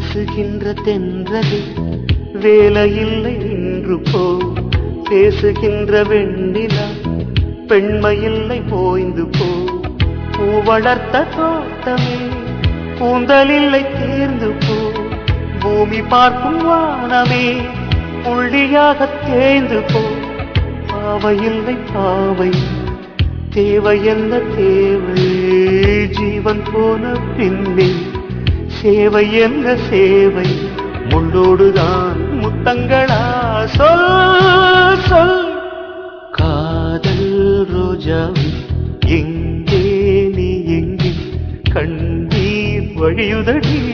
வீசுகின்ற தென்றலே வேலையில்லை நின்று போ பேசுகின்ற வெண்ணிலா பெண்மையில்லை போய்ந்து போ பூ வளர்த்த தோட்டமே கூந்தலில்லை தேர்ந்து போ பூமி பார்க்கும் வானமே புள்ளியாக தேய்ந்து போ பாவையில்லை பாவை தேவை என்ன தேவை ஜீவன் போன பின்னே சேவை என்ன சேவை முள்ளோடுதான் முத்தங்களா சொல் சொல் காதல் ரோஜாவே எங்கே நீ எங்கே கண்ணீர் வழியுதடி